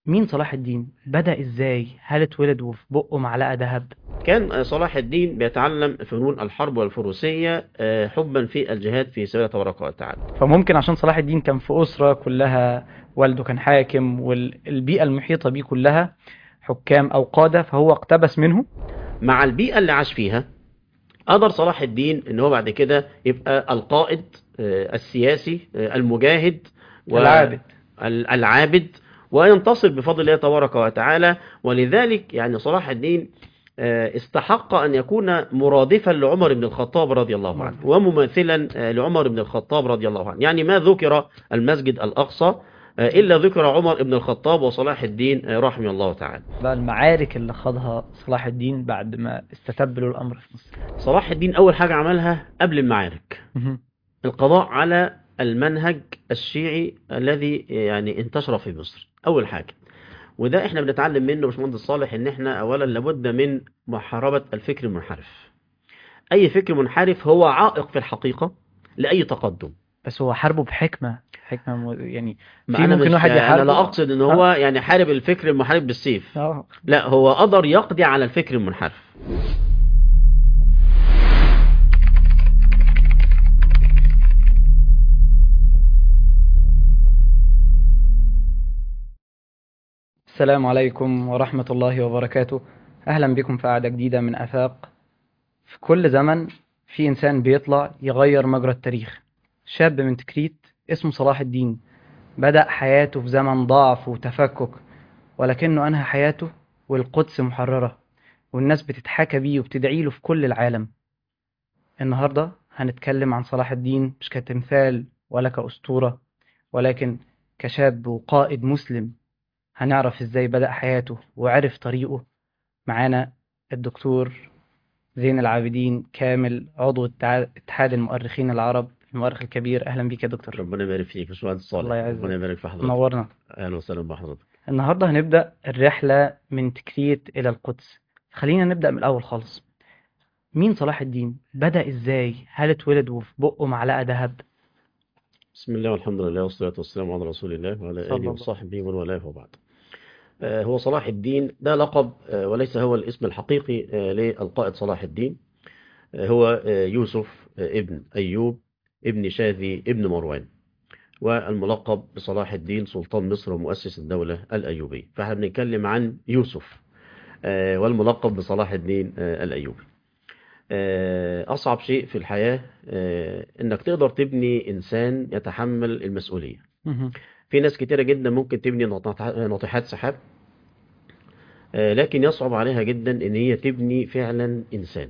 مين صلاح الدين بدأ ازاي هل اتولد وفي بقه معلقة ذهب كان صلاح الدين بيتعلم فنون الحرب والفروسية آه، حبا في الجهاد في سبيل الله تبارك وتعالى فممكن عشان صلاح الدين كان في أسرة كلها والده كان حاكم والبيئة المحيطة بيه كلها حكام أو قادة فهو اقتبس منه مع البيئة اللي عاش فيها قدر صلاح الدين ان هو بعد كده يبقى القائد آه، السياسي آه، المجاهد و- العابد ال- العابد وينتصر بفضل الله تبارك وتعالى ولذلك يعني صلاح الدين آه، استحق أن يكون مرادفا لعمر بن الخطاب رضي الله عنه ومماثلا آه، لعمر بن الخطاب رضي الله عنه يعني ما ذكر المسجد الأقصى آه، إلا ذكر عمر بن الخطاب وصلاح الدين آه، رحمه الله تعالى بقى المعارك اللي خاضها صلاح الدين بعد ما استتب له الأمر في مصر صلاح الدين أول حاجة عملها قبل المعارك مهم. القضاء على المنهج الشيعي الذي يعني انتشر في مصر اول حاجه وده احنا بنتعلم منه باشمهندس صالح ان احنا اولا لابد من محاربه الفكر المنحرف اي فكر منحرف هو عائق في الحقيقه لاي تقدم بس هو حاربه بحكمة حكمة م- يعني ما في انا ممكن مش واحد انا يحاربه لا اقصد ان هو يعني حارب الفكر المنحرف بالسيف اه لا هو قدر يقضي على الفكر المنحرف السلام عليكم ورحمة الله وبركاته أهلا بكم في قعدة جديدة من آفاق في كل زمن في إنسان بيطلع يغير مجرى التاريخ شاب من تكريت اسمه صلاح الدين بدأ حياته في زمن ضعف وتفكك ولكنه أنهى حياته والقدس محررة والناس بتتحاكى بيه وبتدعي له في كل العالم النهاردة هنتكلم عن صلاح الدين مش كتمثال ولا كأسطورة ولكن كشاب وقائد مسلم هنعرف ازاي بدأ حياته وعرف طريقه معانا الدكتور زين العابدين كامل عضو اتع- اتحاد المؤرخين العرب المؤرخ الكبير اهلا بيك يا دكتور ربنا يبارك فيك يا باشمهندس صالح الله يعزك. ربنا يبارك في حضرتك نورنا اهلا وسهلا بحضرتك النهارده هنبدأ الرحلة من تكريت إلى القدس خلينا نبدأ من الأول خالص مين صلاح الدين بدأ ازاي هل اتولد وفي بقه معلقة ذهب بسم الله والحمد لله والصلاة والسلام على رسول الله وعلى صلى آله الله. وصحبه ومن والاه وبعد. آه، هو صلاح الدين ده لقب آه، وليس هو الاسم الحقيقي آه، للقائد صلاح الدين آه، هو آه، يوسف آه، ابن أيوب ابن شاذي ابن مروان والملقب بصلاح الدين سلطان مصر ومؤسس الدولة الأيوبية فاحنا بنتكلم عن يوسف آه، والملقب بصلاح الدين آه، الأيوبي آه، أصعب شيء في الحياة آه، إنك تقدر تبني إنسان يتحمل المسؤولية مهم. في ناس كتيرة جدا ممكن تبني ناطح- ناطحات سحاب آه، لكن يصعب عليها جدا إن هي تبني فعلا إنسان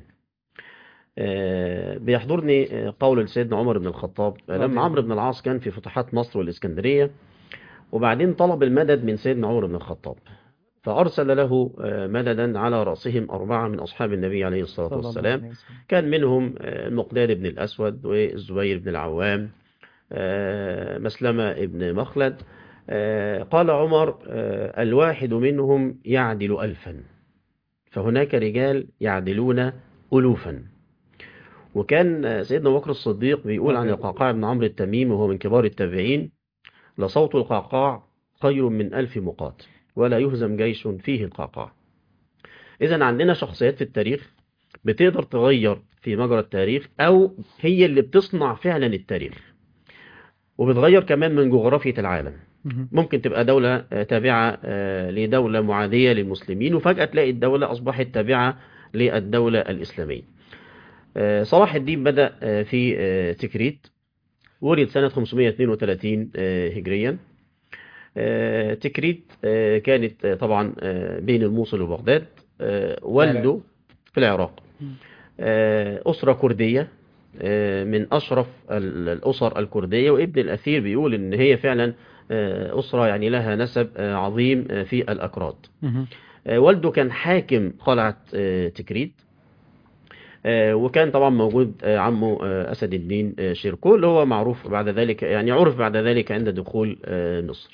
آه، بيحضرني آه، قول لسيدنا عمر بن الخطاب آه، رضي لما الله عمرو بن العاص كان في فتوحات مصر والإسكندرية وبعدين طلب المدد من سيدنا عمر بن الخطاب فأرسل له آه، مددا على رأسهم أربعة من أصحاب النبي عليه الصلاة صلى الله والسلام عليه وسلم. كان منهم آه، المقداد بن الأسود والزبير بن العوام آه، مسلمة بن مخلد آه، قال عمر آه، الواحد منهم يعدل ألفا فهناك رجال يعدلون ألوفا وكان آه، سيدنا أبو بكر الصديق بيقول عن القعقاع بن عمرو التميمي وهو من كبار التابعين لصوت القعقاع خير من ألف مقاتل ولا يهزم جيش فيه القعقاع إذا عندنا شخصيات في التاريخ بتقدر تغير في مجرى التاريخ أو هي اللي بتصنع فعلا التاريخ وبتغير كمان من جغرافية العالم مهم. ممكن تبقى دولة آه، تابعة آه، لدولة معادية للمسلمين وفجأة تلاقي الدولة أصبحت تابعة للدولة الإسلامية آه، صلاح الدين بدأ آه، في آه، تكريت ولد سنة 532 آه، هجريا آه، تكريت آه، كانت آه، طبعا آه، بين الموصل وبغداد آه، والده في العراق مم. آه، أسرة كردية آه، من أشرف ال- الأسر الكردية وابن الأثير بيقول إن هي فعلا آه، أسرة يعني لها نسب آه، عظيم آه، في الأكراد مهم. آه، والده كان حاكم قلعة آه، تكريت آه، وكان طبعا موجود آه، عمه آه، أسد الدين آه، شيركو اللي هو معروف بعد ذلك يعني عرف بعد ذلك عند دخول آه، مصر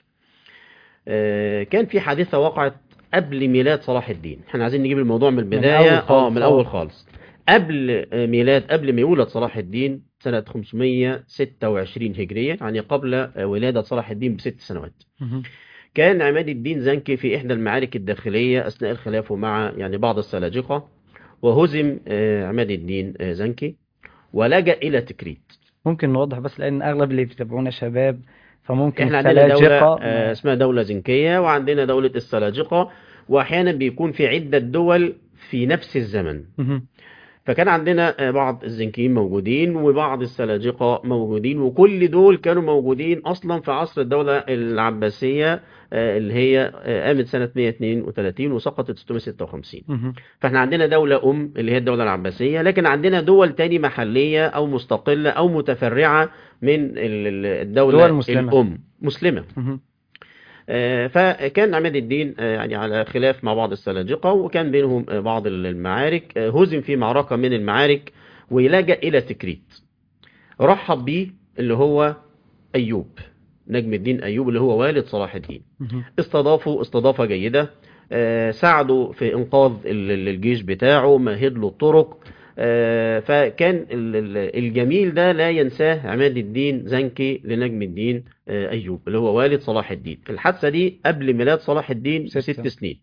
آه، كان في حادثة وقعت قبل ميلاد صلاح الدين احنا عايزين نجيب الموضوع من البداية أول خالص، اه من آه. الأول خالص قبل آه، ميلاد قبل ما يولد صلاح الدين سنة 526 هجرية يعني قبل آه، ولادة صلاح الدين بست سنوات مهم. كان عماد الدين زنكي في إحدى المعارك الداخلية أثناء خلافه مع يعني بعض السلاجقة وهزم آه، عماد الدين آه، زنكي ولجأ إلى تكريت ممكن نوضح بس لأن أغلب اللي بيتابعونا شباب فممكن احنا عندنا دولة سلاجقة آه، اسمها دولة زنكية وعندنا دولة السلاجقة وأحيانا بيكون في عدة دول في نفس الزمن مهم. فكان عندنا آه، بعض الزنكيين موجودين وبعض السلاجقة موجودين وكل دول كانوا موجودين أصلا في عصر الدولة العباسية آه، اللي هي آه، قامت سنة 132 وسقطت 656 مهم. فاحنا عندنا دولة أم اللي هي الدولة العباسية لكن عندنا دول تاني محلية أو مستقلة أو متفرعة من ال- ال- الدولة دول مسلمة. الأم مسلمة مهم. آه، فكان عماد الدين آه، يعني على خلاف مع بعض السلاجقة وكان بينهم آه، بعض المعارك آه، هزم في معركة من المعارك ولجأ إلى تكريت رحب بيه اللي هو أيوب نجم الدين أيوب اللي هو والد صلاح الدين مهم. استضافوا استضافة جيدة آه، ساعدوا في إنقاذ ال- ال- الجيش بتاعه مهد له الطرق آه، فكان ال- ال- الجميل ده لا ينساه عماد الدين زنكي لنجم الدين آه، أيوب اللي هو والد صلاح الدين الحادثة دي قبل ميلاد صلاح الدين ستة. بست سنين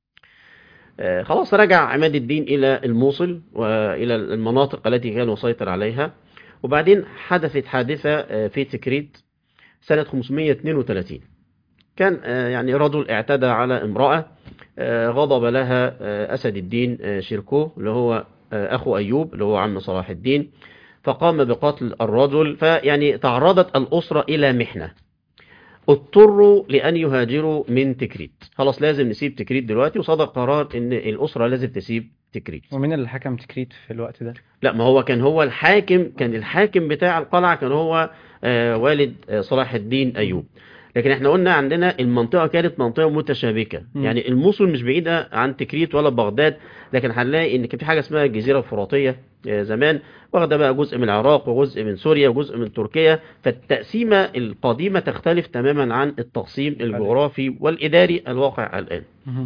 آه، خلاص رجع عماد الدين إلى الموصل وإلى المناطق التي كان يسيطر عليها وبعدين حدثت حادثة آه، في تكريت سنة 532 كان آه، يعني رجل اعتدى على امرأة آه، غضب لها آه، أسد الدين آه، شيركو اللي هو آه، أخو أيوب اللي هو عم صلاح الدين فقام بقتل الرجل فيعني تعرضت الأسرة إلى محنة اضطروا لأن يهاجروا من تكريت خلاص لازم نسيب تكريت دلوقتي وصدر قرار إن الأسرة لازم تسيب تكريت ومين اللي حكم تكريت في الوقت ده؟ لا ما هو كان هو الحاكم كان الحاكم بتاع القلعة كان هو آه، والد آه، صلاح الدين أيوب لكن احنا قلنا عندنا المنطقة كانت منطقة متشابكة مم. يعني الموصل مش بعيدة عن تكريت ولا بغداد لكن هنلاقي ان كان في حاجة اسمها الجزيرة الفراتية آه، زمان واخدة بقى جزء من العراق وجزء من سوريا وجزء من تركيا فالتقسيمة القديمة تختلف تماما عن التقسيم الجغرافي والإداري الواقع الآن مهم.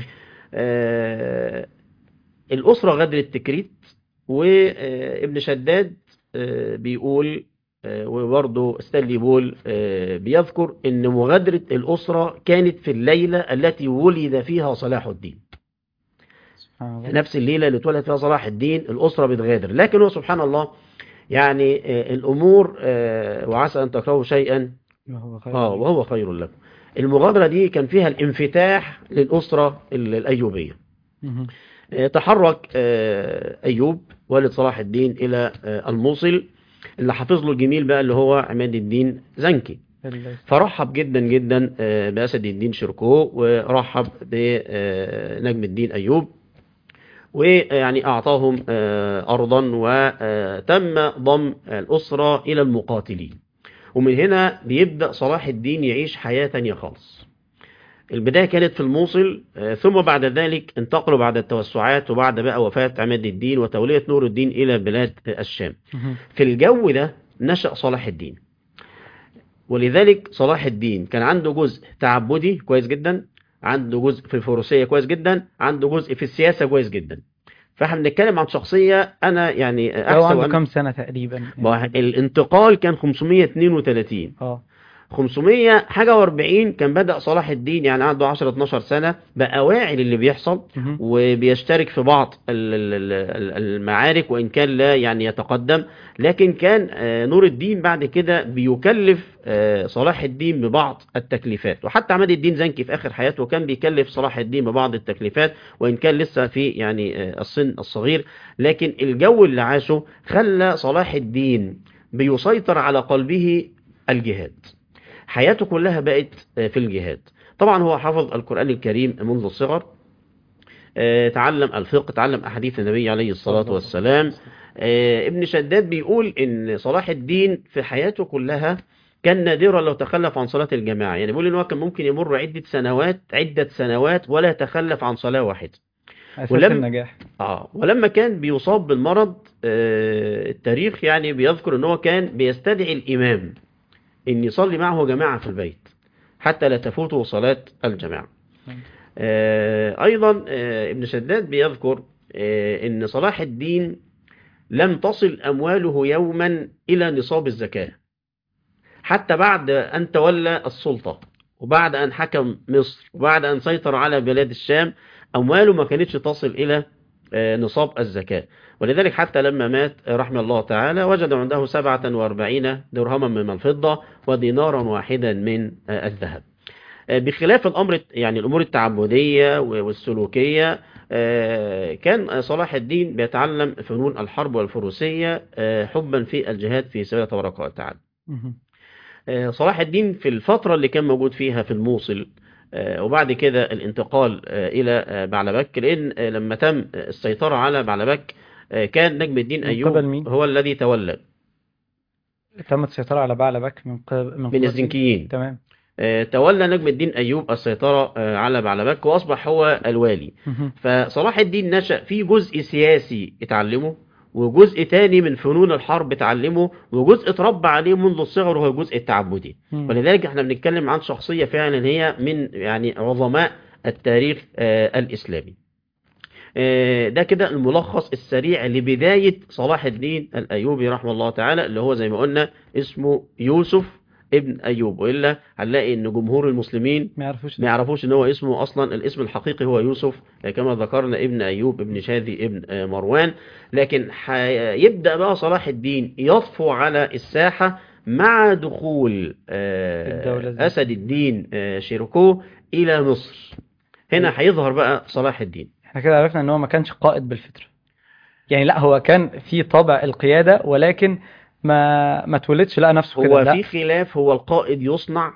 آه، الأسرة غدرت تكريت وابن شداد آه، بيقول آه، وبرضه ستانلي بول آه، بيذكر ان مغادرة الأسرة كانت في الليلة التي ولد فيها صلاح الدين سبحان الله. في نفس الليلة اللي اتولد فيها صلاح الدين الأسرة بتغادر لكن هو سبحان الله يعني آه، الأمور آه، وعسى أن تكرهوا شيئا وهو خير اه وهو خير لكم المغادرة دي كان فيها الانفتاح للأسرة ال- الأيوبية مهم. آه، تحرك آه، أيوب والد صلاح الدين إلى آه، الموصل اللي حافظ له الجميل بقى اللي هو عماد الدين زنكي ال- فرحب جدا جدا آه، بأسد الدين شركو ورحب بنجم الدين أيوب ويعني أعطاهم آه، أرضا وتم ضم الأسرة إلى المقاتلين ومن هنا بيبدأ صلاح الدين يعيش حياة تانية خالص البداية كانت في الموصل آه، ثم بعد ذلك انتقلوا بعد التوسعات وبعد بقى وفاة عماد الدين وتولية نور الدين إلى بلاد الشام مهم. في الجو ده نشأ صلاح الدين ولذلك صلاح الدين كان عنده جزء تعبدي كويس جدا عنده جزء في الفروسية كويس جدا عنده جزء في السياسة كويس جدا فاحنا بنتكلم عن شخصية أنا يعني هو أحسن عنده وأنا- كام سنة تقريبا؟ ما هو الانتقال كان 532 اه 500 حاجة و40 كان بدأ صلاح الدين يعني عنده 10 12 سنة بقى واعي للي بيحصل مهم. وبيشترك في بعض ال- ال- ال- المعارك وإن كان لا يعني يتقدم لكن كان آه، نور الدين بعد كده بيكلف آه، صلاح الدين ببعض التكليفات وحتى عماد الدين زنكي في آخر حياته كان بيكلف صلاح الدين ببعض التكليفات وإن كان لسه في يعني آه، السن الصغير لكن الجو اللي عاشه خلى صلاح الدين بيسيطر على قلبه الجهاد حياته كلها بقت آه، في الجهاد طبعا هو حفظ القرآن الكريم منذ الصغر آه، تعلم الفقه تعلم أحاديث النبي عليه الصلاة والسلام آه، ابن شداد بيقول إن صلاح الدين في حياته كلها كان نادرا لو تخلف عن صلاة الجماعة يعني بيقول إن هو كان ممكن يمر عدة سنوات عدة سنوات ولا يتخلف عن صلاة واحدة أساس ولم- النجاح آه ولما كان بيصاب بالمرض آه التاريخ يعني بيذكر ان هو كان بيستدعي الإمام ان يصلي معه جماعة في البيت حتى لا تفوته صلاة الجماعة آه أيضا آه ابن شداد بيذكر آه ان صلاح الدين لم تصل أمواله يوما إلى نصاب الزكاة حتى بعد أن تولى السلطة وبعد أن حكم مصر وبعد أن سيطر على بلاد الشام أمواله ما كانتش تصل إلى آه، نصاب الزكاة ولذلك حتى لما مات آه، رحمه الله تعالى وجد عنده 47 درهما من الفضة ودينارا واحدا من آه، الذهب آه، بخلاف الأمر يعني الأمور التعبدية والسلوكية آه، كان صلاح الدين بيتعلم فنون الحرب والفروسية آه، حبا في الجهاد في سبيل الله تبارك وتعالى مهم. آه، صلاح الدين في الفترة اللي كان موجود فيها في الموصل آه، وبعد كده الانتقال آه، إلى آه، بعلبك لأن آه، لما تم السيطرة على بعلبك آه، كان نجم الدين من أيوب قبل مين؟ هو الذي تولى تمت السيطرة على بعلبك من قبل من من قبل الزنكيين تمام آه، تولى نجم الدين أيوب السيطرة آه، على بعلبك وأصبح هو الوالي مهم. فصلاح الدين نشأ في جزء سياسي اتعلمه وجزء تاني من فنون الحرب اتعلمه وجزء اتربى عليه منذ الصغر وهو الجزء التعبدي مم. ولذلك احنا بنتكلم عن شخصية فعلا هي من يعني عظماء التاريخ آه، الإسلامي آه، ده كده الملخص السريع لبداية صلاح الدين الأيوبي رحمه الله تعالى اللي هو زي ما قلنا اسمه يوسف ابن أيوب وإلا هنلاقي إن جمهور المسلمين ما يعرفوش ما يعرفوش ان هو اسمه اصلا الاسم الحقيقي هو يوسف كما ذكرنا ابن ايوب ابن شاذي ابن آه، مروان لكن هيبدا بقى صلاح الدين يطفو على الساحه مع دخول آه، الدولة دي. اسد الدين آه، شيركو الى مصر هنا هيظهر بقى صلاح الدين احنا كده عرفنا ان هو ما كانش قائد بالفطرة يعني لا هو كان في طبع القيادة ولكن ما ما اتولدش لقى نفسه كده هو لا في خلاف هو القائد يصنع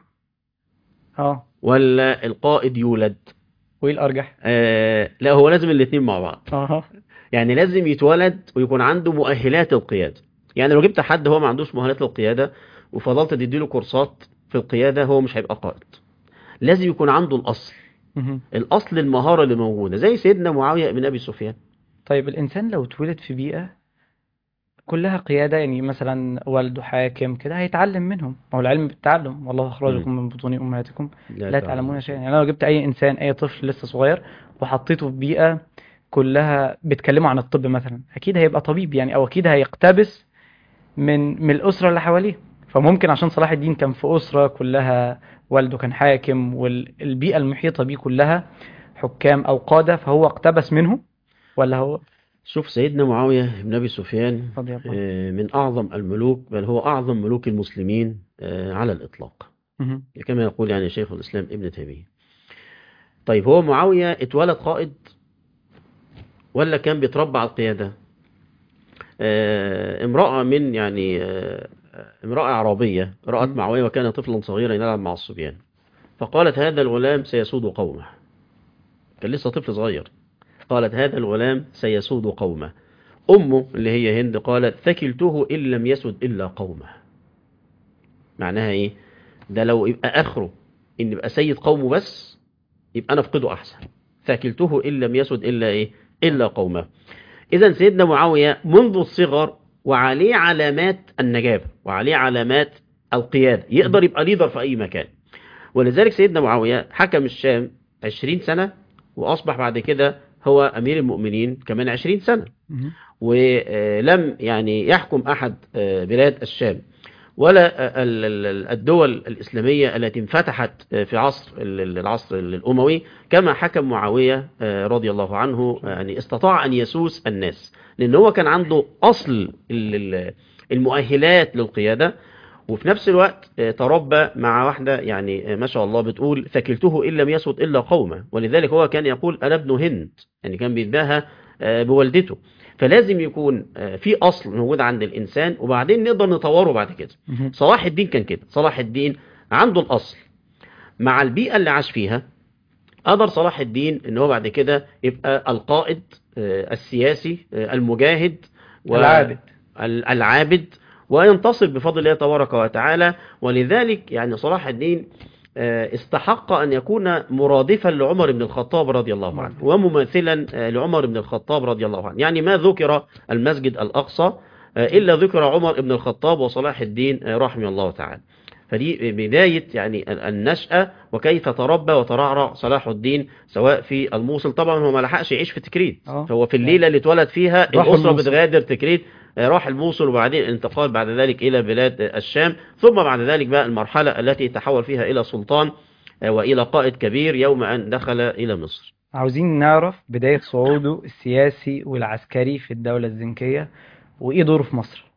اه ولا القائد يولد وايه الارجح آه لا هو لازم الاثنين مع بعض اه يعني لازم يتولد ويكون عنده مؤهلات القيادة يعني لو جبت حد هو ما عندوش مؤهلات القيادة وفضلت تديله كورسات في القيادة هو مش هيبقى قائد لازم يكون عنده الأصل مهم. الأصل المهارة اللي موجودة زي سيدنا معاوية بن أبي سفيان طيب الانسان لو اتولد في بيئة كلها قيادة يعني مثلا والده حاكم كده هيتعلم منهم ما هو العلم بالتعلم والله أخرجكم من بطون أمهاتكم لا تعلمون شيئا يعني أنا لو جبت أي إنسان أي طفل لسه صغير وحطيته في بيئة كلها بيتكلموا عن الطب مثلا أكيد هيبقى طبيب يعني أو أكيد هيقتبس من من الأسرة اللي حواليه فممكن عشان صلاح الدين كان في أسرة كلها والده كان حاكم والبيئة المحيطة بيه كلها حكام أو قادة فهو اقتبس منه ولا هو شوف سيدنا معاوية بن أبي سفيان رضي الله عنه آه، من أعظم الملوك بل هو أعظم ملوك المسلمين آه، على الإطلاق مهم. كما يقول يعني شيخ الإسلام ابن تيمية طيب هو معاوية اتولد قائد ولا كان بيتربى على القيادة آه، امرأة من يعني آه، امرأة عربية رأت مم. معاوية وكان طفلا صغيرا يلعب مع الصبيان فقالت هذا الغلام سيسود قومه كان لسه طفل صغير قالت هذا الغلام سيسود قومه أمه اللي هي هند قالت ثكلته إن لم يسد إلا قومه معناها إيه ده لو يبقى آخره إن يبقى سيد قومه بس يبقى أنا أفقده أحسن ثكلته إن لم يسد إلا إيه إلا قومه إذا سيدنا معاوية منذ الصغر وعليه علامات النجابة وعليه علامات القيادة يقدر يبقى ليدر في أي مكان ولذلك سيدنا معاوية حكم الشام 20 سنة وأصبح بعد كده هو أمير المؤمنين كمان 20 سنة مهم. ولم يعني يحكم أحد آه، بلاد الشام ولا آه، ال- ال- الدول الإسلامية التي انفتحت آه، في عصر ال- العصر الأموي كما حكم معاوية آه، رضي الله عنه آه، يعني استطاع أن يسوس الناس لأن هو كان عنده أصل ال- ال- المؤهلات للقيادة وفي نفس الوقت آه، تربى مع واحدة يعني آه، ما شاء الله بتقول ثكلته إن لم يسد إلا قومه ولذلك هو كان يقول أنا ابن هند يعني كان بيداها آه، بوالدته فلازم يكون آه، في أصل موجود عند الإنسان وبعدين نقدر نطوره بعد كده مهم. صلاح الدين كان كده صلاح الدين عنده الأصل مع البيئة اللي عاش فيها قدر صلاح الدين ان هو بعد كده يبقى القائد آه، السياسي آه، المجاهد و- العابد. ال- العابد وينتصر بفضل الله تبارك وتعالى ولذلك يعني صلاح الدين آه، استحق أن يكون مرادفا لعمر بن الخطاب رضي الله عنه ومماثلا آه، لعمر بن الخطاب رضي الله عنه يعني ما ذكر المسجد الأقصى آه، إلا ذكر عمر بن الخطاب وصلاح الدين آه، رحمه الله تعالى فدي بداية يعني ال- النشأة وكيف تربى وترعرع صلاح الدين سواء في الموصل طبعا هو ما لحقش يعيش في تكريت آه. فهو في الليلة اللي اتولد فيها راح الأسرة الموصل. بتغادر تكريت آه، راح الموصل وبعدين الانتقال بعد ذلك إلى بلاد آه، الشام ثم بعد ذلك بقى المرحلة التي تحول فيها إلى سلطان آه، وإلى قائد كبير يوم أن دخل إلى مصر عاوزين نعرف بداية صعوده السياسي والعسكري في الدولة الزنكية وإيه دوره في مصر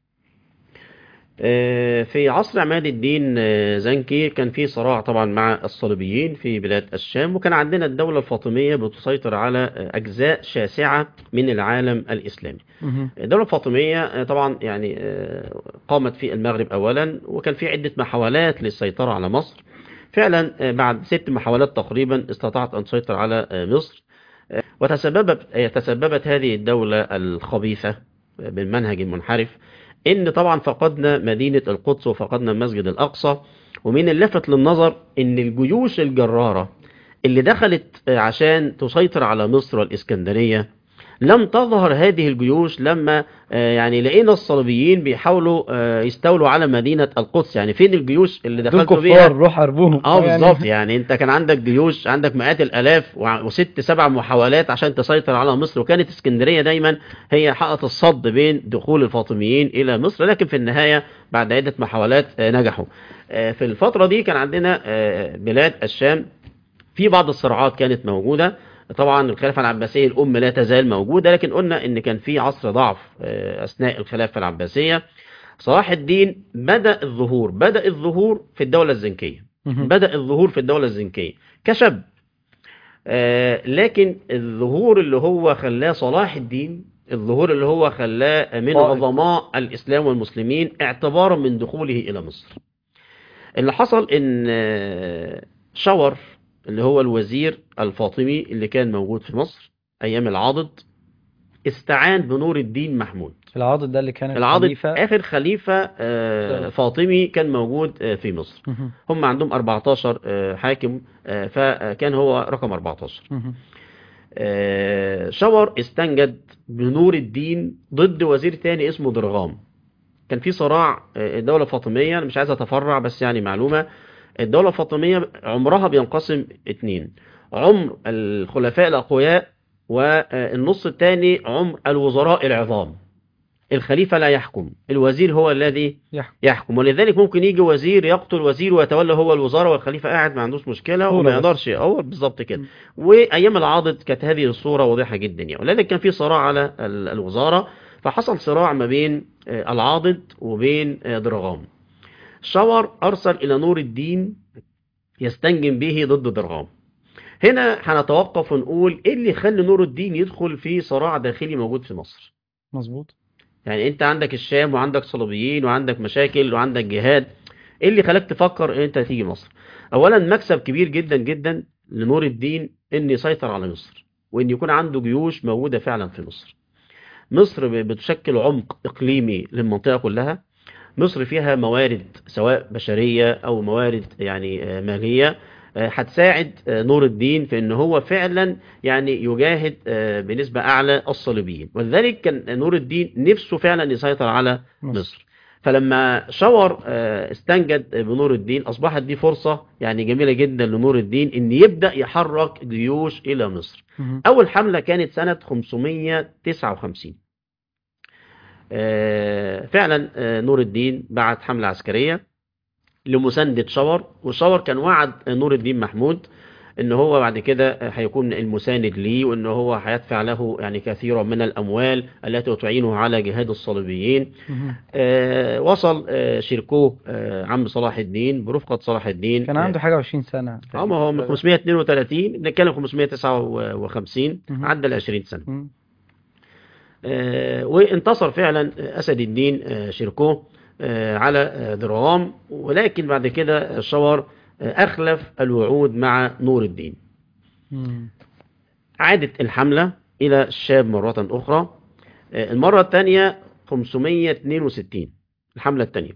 آه، في عصر عماد الدين آه، زنكي كان في صراع طبعا مع الصليبيين في بلاد الشام وكان عندنا الدولة الفاطمية بتسيطر على آه، أجزاء شاسعة من العالم الإسلامي مهم. الدولة الفاطمية آه، طبعا يعني آه، قامت في المغرب أولا وكان في عدة محاولات للسيطرة على مصر فعلا آه، بعد ست محاولات تقريبا استطاعت أن تسيطر على آه، مصر آه، وتسببت آه، تسببت هذه الدولة الخبيثة آه، بالمنهج المنحرف إن طبعا فقدنا مدينة القدس وفقدنا المسجد الأقصى ومن اللفت للنظر إن الجيوش الجرارة اللي دخلت آه، عشان تسيطر على مصر والإسكندرية لم تظهر هذه الجيوش لما آه، يعني لقينا الصليبيين بيحاولوا آه، يستولوا على مدينة القدس يعني فين الجيوش اللي دول دخلتوا كفار بيها روح حربهم اه يعني بالظبط يعني انت كان عندك جيوش عندك مئات الالاف وع- وست سبع محاولات عشان تسيطر على مصر وكانت اسكندريه دايما هي حائط الصد بين دخول الفاطميين الى مصر لكن في النهايه بعد عده محاولات آه، نجحوا آه، في الفتره دي كان عندنا آه، بلاد الشام في بعض الصراعات كانت موجودة طبعا الخلافة العباسية الأم لا تزال موجودة لكن قلنا إن كان في عصر ضعف آه، أثناء الخلافة العباسية صلاح الدين بدأ الظهور بدأ الظهور في الدولة الزنكية مهم. بدأ الظهور في الدولة الزنكية كشاب آه، لكن الظهور اللي هو خلاه صلاح الدين الظهور اللي هو خلاه من قائد. عظماء الإسلام والمسلمين اعتبارا من دخوله إلى مصر اللي حصل ان آه، شاور اللي هو الوزير الفاطمي اللي كان موجود في مصر ايام العاضد استعان بنور الدين محمود العاضد ده اللي كان العاضد الخليفة اخر خليفة آه، طيب. فاطمي كان موجود آه، في مصر مهم. هم عندهم 14 آه، حاكم آه، فكان هو رقم 14 مهم. آه، شاور استنجد بنور الدين ضد وزير تاني اسمه درغام كان في صراع آه، الدولة الفاطمية أنا مش عايز أتفرع بس يعني معلومة الدولة الفاطمية عمرها بينقسم اتنين عمر الخلفاء الأقوياء والنص الثاني عمر الوزراء العظام الخليفة لا يحكم الوزير هو الذي يحكم. يحكم ولذلك ممكن يجي وزير يقتل وزير ويتولى هو الوزارة والخليفة قاعد ما عندوش مشكلة صورة وما بس. يقدرش هو بالظبط كده م. وايام العاضد كانت هذه الصورة واضحة جدا يعني ولذلك كان في صراع على ال- الوزارة فحصل صراع ما بين آه، العاضد وبين آه، درغام شاور أرسل إلى نور الدين يستنجم به ضد درغام هنا هنتوقف ونقول ايه اللي يخلي نور الدين يدخل في صراع داخلي موجود في مصر مظبوط يعني انت عندك الشام وعندك صليبيين وعندك مشاكل وعندك جهاد ايه اللي خلاك تفكر ان انت تيجي مصر اولا مكسب كبير جدا جدا لنور الدين ان يسيطر على مصر وان يكون عنده جيوش موجودة فعلا في مصر مصر ب- بتشكل عمق اقليمي للمنطقة كلها مصر فيها موارد سواء بشرية او موارد يعني آه، مالية آه، هتساعد آه، نور الدين في ان هو فعلا يعني يجاهد آه، بنسبة اعلى الصليبيين ولذلك كان نور الدين نفسه فعلا يسيطر على مصر. مصر فلما شاور آه، استنجد بنور الدين اصبحت دي فرصة يعني جميلة جدا لنور الدين ان يبدأ يحرك جيوش الى مصر مهم. اول حملة كانت سنة 559 آه، فعلا آه، نور الدين بعت حملة عسكرية لمساندة شاور وشاور كان وعد نور الدين محمود ان هو بعد كده هيكون المساند ليه وان هو هيدفع له يعني كثيرا من الاموال التي تعينه على جهاد الصليبيين مهم. آه وصل آه شيركوه آه عم صلاح الدين برفقة صلاح الدين كان عنده حاجة وعشرين سنة اه ما هو من 532 بنتكلم 559 مهم. عدى ال 20 سنة مم. آه، وانتصر فعلا أسد الدين آه، شيركوه آه، على آه، درغام ولكن بعد كده شاور آه، أخلف الوعود مع نور الدين مم. عادت الحملة إلى الشام مرة أخرى آه، المرة الثانية 562 الحملة الثانية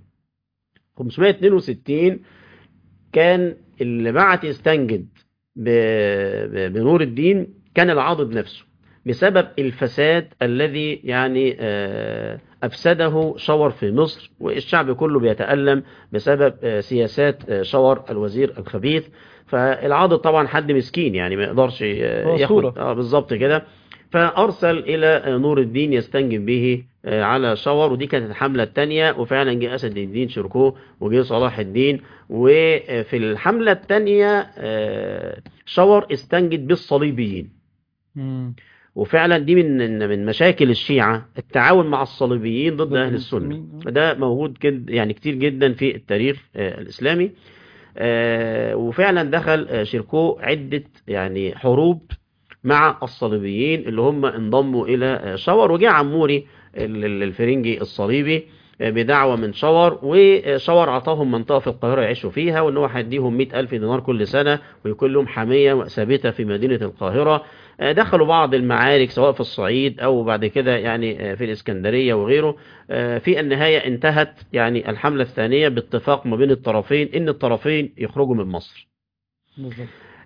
562 كان اللي بعت يستنجد ب- ب- بنور الدين كان العاضد نفسه بسبب الفساد الذي يعني آه، أفسده شاور في مصر والشعب كله بيتألم بسبب آه، سياسات آه، شاور الوزير الخبيث فالعاضد طبعا حد مسكين يعني ما يقدرش آه، هو ياخد صورة. اه بالظبط كده فأرسل إلى آه، نور الدين يستنجد به آه، على شور ودي كانت الحملة الثانية وفعلا جه أسد الدين شركوه وجه صلاح الدين وفي الحملة الثانية شور استنجد بالصليبيين مم. وفعلا دي من من مشاكل الشيعة التعاون مع الصليبيين ضد ضد أهل السنة المسلمين. ده موجود كد يعني كتير جدا في التاريخ آه، الإسلامي آه، وفعلا دخل آه، شيركو عدة يعني حروب مع الصليبيين اللي هم انضموا إلى آه، شور وجاء عموري ال- ال- الفرنجي الصليبي آه، بدعوة من شور وشور عطاهم منطقة في القاهرة يعيشوا فيها وان هو هيديهم 100 ألف دينار كل سنة ويكون لهم حمية ثابتة في مدينة القاهرة آه، دخلوا بعض المعارك سواء في الصعيد أو بعد كده يعني آه، في الإسكندرية وغيره آه، في النهاية انتهت يعني الحملة الثانية باتفاق ما بين الطرفين إن الطرفين يخرجوا من مصر بالظبط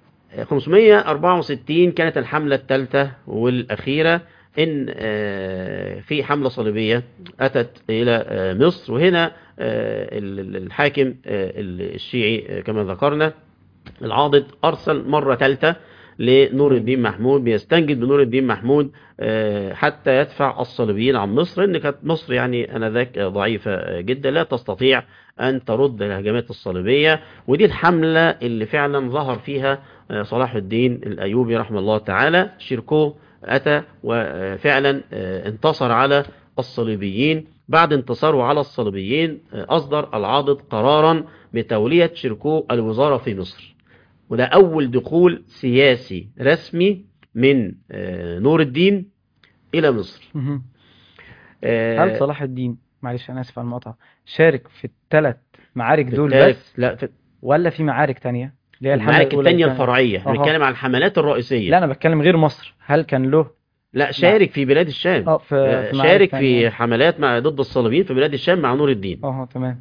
564 كانت الحملة الثالثة والأخيرة إن آه، في حملة صليبية أتت إلى آه، مصر وهنا آه، ال- ال- الحاكم آه، الشيعي آه، كما ذكرنا العاضد أرسل مرة ثالثة لنور الدين محمود بيستنجد بنور الدين محمود آه، حتى يدفع الصليبيين عن مصر إن كانت مصر يعني أنذاك آه، ضعيفة آه، جدا لا تستطيع أن ترد الهجمات الصليبية ودي الحملة اللي فعلا ظهر فيها آه، صلاح الدين الأيوبي رحمه الله تعالى شيركو أتى وفعلا آه، انتصر على الصليبيين بعد انتصاره على الصليبيين آه، أصدر العاضد قرارا بتولية شيركو الوزارة في مصر وده أول دخول سياسي رسمي من آه، نور الدين إلى مصر مهم. آه، هل صلاح الدين معلش انا اسف على المقاطعه شارك في الثلاث معارك في دول التالت- بس لا في ولا في معارك تانية اللي هي الحمله المعارك الاولى الثانية والثانية؟ الفرعية أها. هنتكلم عن الحملات الرئيسية لا انا بتكلم غير مصر هل كان له لا شارك في بلاد الشام اه في, آه، في معارك شارك تانية. في حملات مع ضد الصليبيين في بلاد الشام مع نور الدين اه تمام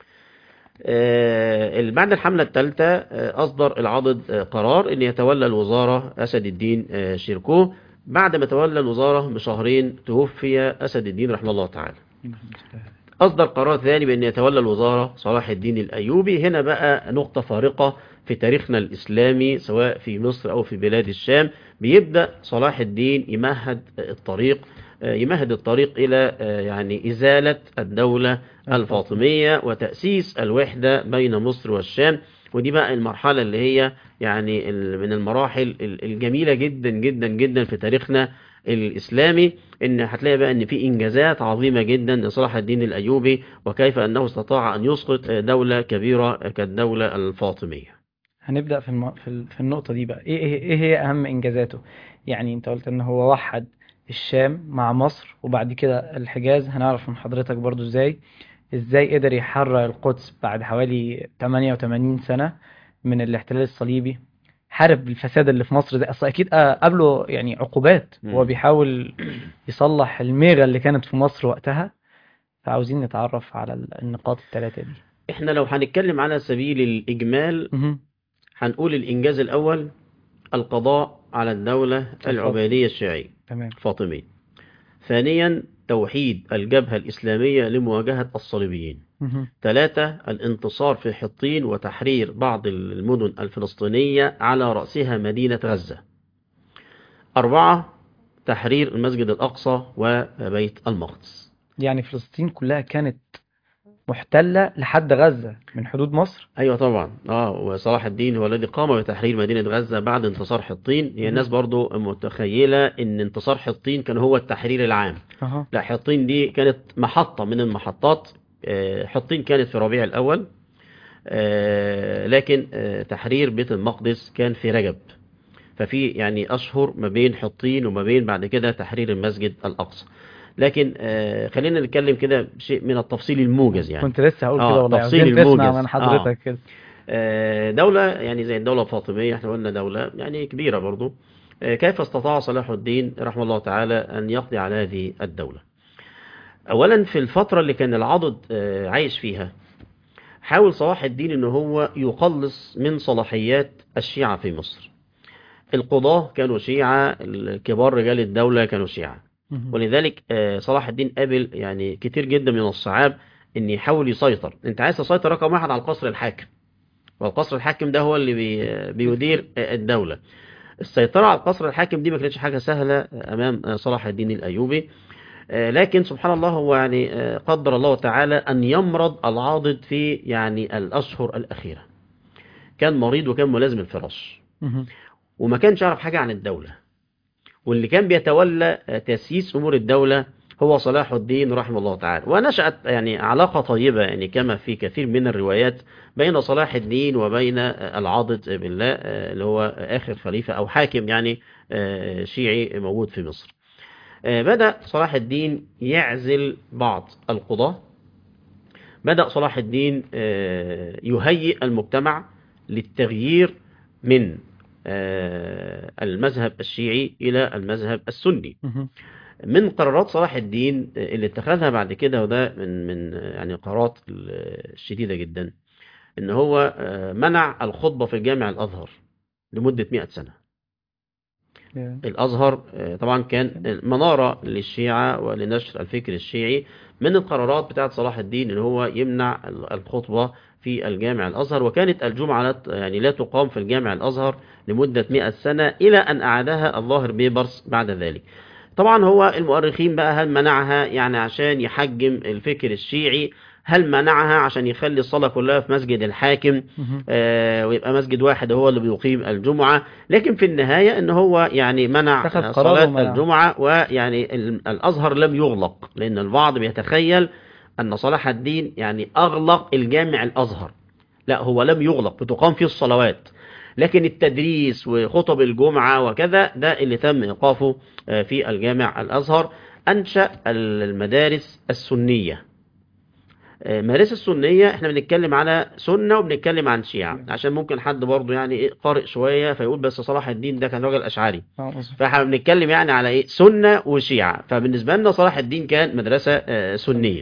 آه، بعد الحملة الثالثة آه، أصدر العاضد آه، قرار أن يتولى الوزارة أسد الدين آه، شيركو بعد ما تولى الوزارة بشهرين توفي أسد الدين رحمه الله تعالى أصدر قرار ثاني بأن يتولى الوزارة صلاح الدين الأيوبي هنا بقى نقطة فارقة في تاريخنا الإسلامي سواء في مصر أو في بلاد الشام بيبدأ صلاح الدين يمهد الطريق يمهد الطريق إلى يعني إزالة الدولة الفاطمية وتأسيس الوحدة بين مصر والشام ودي بقى المرحلة اللي هي يعني ال- من المراحل ال- الجميلة جدا جدا جدا في تاريخنا الإسلامي إن هتلاقي بقى إن في إنجازات عظيمة جدا لصلاح الدين الأيوبي وكيف أنه استطاع أن يسقط دولة كبيرة كالدولة الفاطمية هنبدأ في الم... في, ال... في النقطة دي بقى ايه ايه إيه هي اهم انجازاته يعني انت قلت ان هو وحد الشام مع مصر وبعد كده الحجاز هنعرف من حضرتك برضو ازاي ازاي قدر يحرر القدس بعد حوالي 88 سنة من الاحتلال الصليبي حارب الفساد اللي في مصر ده اصل اكيد آه، قابله يعني عقوبات مم. هو بيحاول يصلح الميغا اللي كانت في مصر وقتها فعاوزين نتعرف على ال- النقاط الثلاثة دي إحنا لو هنتكلم على سبيل الإجمال مهم. هنقول الإنجاز الأول القضاء على الدولة العبيدية الشيعية تمام الفاطمية ثانيا توحيد الجبهة الإسلامية لمواجهة الصليبيين مهم. ثلاثة الانتصار في حطين وتحرير بعض المدن الفلسطينية على رأسها مدينة غزة أربعة تحرير المسجد الأقصى وبيت المقدس يعني فلسطين كلها كانت محتلة لحد غزة من حدود مصر أيوة طبعا آه وصلاح الدين هو الذي قام بتحرير مدينة غزة بعد انتصار حطين هي الناس برضو متخيلة إن انتصار حطين كان هو التحرير العام اها لا حطين دي كانت محطة من المحطات آه، حطين كانت في ربيع الأول آه، لكن آه، تحرير بيت المقدس كان في رجب ففي يعني أشهر ما بين حطين وما بين بعد كده تحرير المسجد الأقصى لكن آه، خلينا نتكلم كده بشيء من التفصيل الموجز يعني كنت لسه هقول آه، كده والله تفصيل عاوزين تسمع الموجز. من حضرتك كده آه، دولة يعني زي الدولة الفاطمية احنا قلنا دولة يعني كبيرة برضو آه، كيف استطاع صلاح الدين رحمه الله تعالى أن يقضي على هذه الدولة أولا في الفترة اللي كان العضد آه، عايش فيها حاول صلاح الدين أنه هو يقلص من صلاحيات الشيعة في مصر القضاة كانوا شيعة الكبار رجال الدولة كانوا شيعة مهم. ولذلك آه، صلاح الدين قابل يعني كتير جدا من الصعاب ان يحاول يسيطر انت عايز تسيطر رقم واحد على القصر الحاكم والقصر الحاكم ده هو اللي بي بيدير آه، الدولة السيطرة على القصر الحاكم دي ما كانتش حاجة سهلة آه، امام آه، صلاح الدين الايوبي آه، لكن سبحان الله هو يعني آه، قدر الله تعالى أن يمرض العاضد في يعني الأشهر الأخيرة كان مريض وكان ملازم الفراش مهم. وما كانش يعرف حاجة عن الدولة واللي كان بيتولى آه، تأسيس أمور الدولة هو صلاح الدين رحمه الله تعالى ونشأت يعني علاقة طيبة يعني كما في كثير من الروايات بين صلاح الدين وبين آه، العاضد بالله آه، اللي هو آخر خليفة أو حاكم يعني آه، شيعي موجود في مصر آه، بدأ صلاح الدين يعزل بعض القضاة بدأ صلاح الدين آه، يهيئ المجتمع للتغيير من آه، المذهب الشيعي إلى المذهب السني مهم. من قرارات صلاح الدين اللي اتخذها بعد كده وده من من يعني قرارات الشديدة جدا ان هو آه، منع الخطبة في الجامع الازهر لمدة 100 سنة يا. الازهر آه، طبعا كان منارة للشيعة ولنشر الفكر الشيعي من القرارات بتاعت صلاح الدين ان هو يمنع الخطبة في الجامع الازهر وكانت الجمعة لا ت- يعني لا تقام في الجامع الازهر لمدة 100 سنة الى ان اعادها الظاهر بيبرس بعد ذلك طبعا هو المؤرخين بقى هل منعها يعني عشان يحجم الفكر الشيعي هل منعها عشان يخلي الصلاة كلها في مسجد الحاكم مهم. آه، ويبقى مسجد واحد هو اللي بيقيم الجمعة لكن في النهاية ان هو يعني منع اتخذ آه، قرار صلاة ومنع. الجمعة ويعني ال- الازهر لم يغلق لان البعض بيتخيل ان صلاح الدين يعني اغلق الجامع الازهر لا هو لم يغلق بتقام فيه الصلوات لكن التدريس وخطب الجمعة وكذا ده اللي تم إيقافه آه، في الجامع الأزهر أنشأ المدارس السنية آه، المدارس السنية احنا بنتكلم على سنة وبنتكلم عن شيعة عشان ممكن حد برضه يعني ايه قارئ شوية فيقول بس صلاح الدين ده كان راجل أشعري آه، مظبوط. فاحنا بنتكلم يعني على ايه سنة وشيعة فبالنسبة لنا صلاح الدين كان مدرسة آه، سنية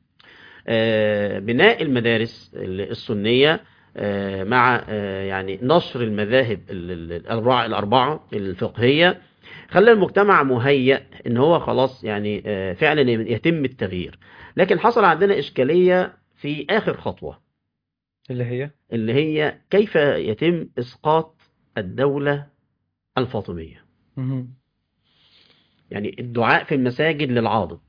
آه، بناء المدارس ال- السنية آه، مع آه، يعني نشر المذاهب ال- ال- الأربعة الأربعة الفقهية خلى المجتمع مهيأ ان هو خلاص يعني آه، فعلا يتم التغيير لكن حصل عندنا إشكالية في آخر خطوة اللي هي اللي هي كيف يتم إسقاط الدولة الفاطمية مهم. يعني الدعاء في المساجد للعاضد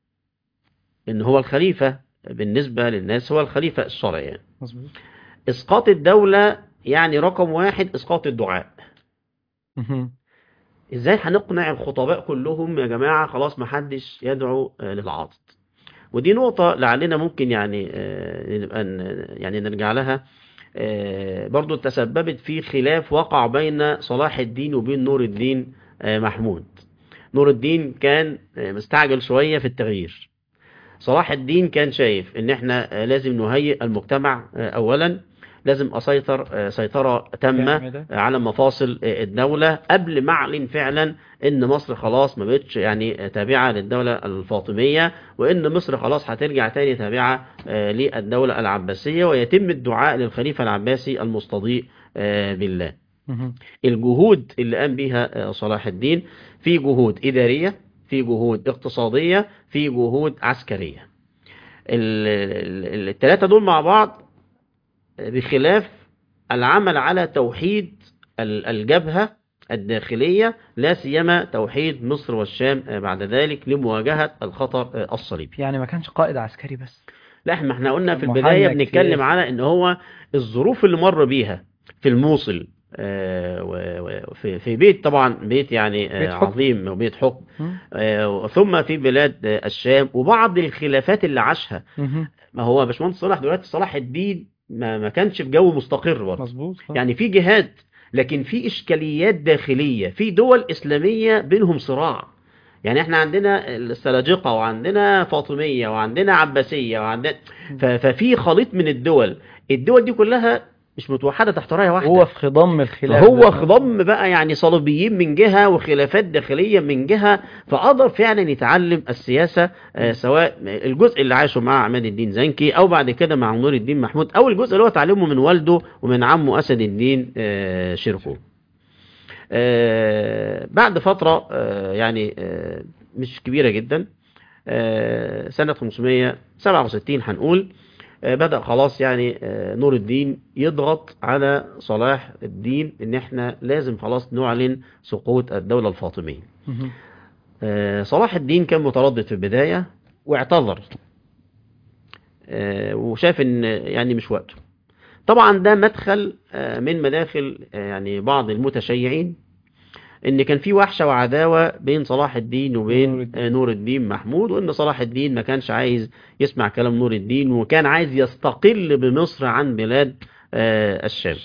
ان هو الخليفة بالنسبة للناس هو الخليفة الشرعي يعني. مظبوط اسقاط الدولة يعني رقم واحد اسقاط الدعاء مهم. ازاي هنقنع الخطباء كلهم يا جماعة خلاص محدش يدعو آه، للعاضد ودي نقطة لعلنا ممكن يعني آه، نبقى ن- يعني نرجع لها آه، برضو تسببت في خلاف وقع بين صلاح الدين وبين نور الدين آه، محمود نور الدين كان آه، مستعجل شوية في التغيير صلاح الدين كان شايف ان احنا آه، لازم نهيئ المجتمع آه، اولا لازم اسيطر آه، سيطرة تامة جامدة. على مفاصل آه، الدولة قبل ما اعلن فعلا ان مصر خلاص ما بقتش يعني آه، تابعة للدولة الفاطمية وان مصر خلاص هترجع تاني تابعة آه، للدولة العباسية ويتم الدعاء للخليفة العباسي المستضيء آه، بالله مهم. الجهود اللي قام بيها آه، صلاح الدين في جهود إدارية في جهود اقتصادية في جهود عسكرية الثلاثة دول مع بعض بخلاف العمل على توحيد ال- الجبهة الداخلية لا سيما توحيد مصر والشام آه، بعد ذلك لمواجهة الخطر آه، الصليبي يعني ما كانش قائد عسكري بس لا احنا احنا قلنا في محنك البداية في- بنتكلم على ان هو الظروف اللي مر بيها في الموصل آه، و- وفي في بيت طبعا بيت يعني آه، بيت حكم. عظيم وبيت حكم مم. آه، ثم في بلاد آه، الشام وبعض الخلافات اللي عاشها مهم. ما هو باشمهندس صلاح دلوقتي صلاح الدين ما ما كانش في جو مستقر برضه مظبوط آه. يعني في جهاد لكن في إشكاليات داخلية في دول إسلامية بينهم صراع يعني احنا عندنا السلاجقة وعندنا فاطمية وعندنا عباسية وعندنا ف- ففي خليط من الدول الدول دي كلها مش متوحدة تحت راية واحدة هو في خضم الخلاف فهو ده. خضم بقى يعني صليبيين من جهة وخلافات داخلية من جهة فقدر فعلا يتعلم السياسة آه، سواء الجزء اللي عاشه مع عماد الدين زنكي او بعد كده مع نور الدين محمود او الجزء اللي هو اتعلمه من والده ومن عمه اسد الدين آه، شيركو آه، بعد فترة آه، يعني آه، مش كبيرة جدا آه، سنة 567 هنقول آه، بدأ خلاص يعني آه، نور الدين يضغط على صلاح الدين ان احنا لازم خلاص نعلن سقوط الدولة الفاطمية مهم. آه، صلاح الدين كان متردد في البداية واعتذر آه، وشاف ان يعني مش وقته طبعا ده مدخل آه، من مداخل آه، يعني بعض المتشيعين ان كان في وحشة وعداوة بين صلاح الدين نور وبين الدين. آه، نور الدين محمود وان صلاح الدين ما كانش عايز يسمع كلام نور الدين وكان عايز يستقل بمصر عن بلاد آه، الشام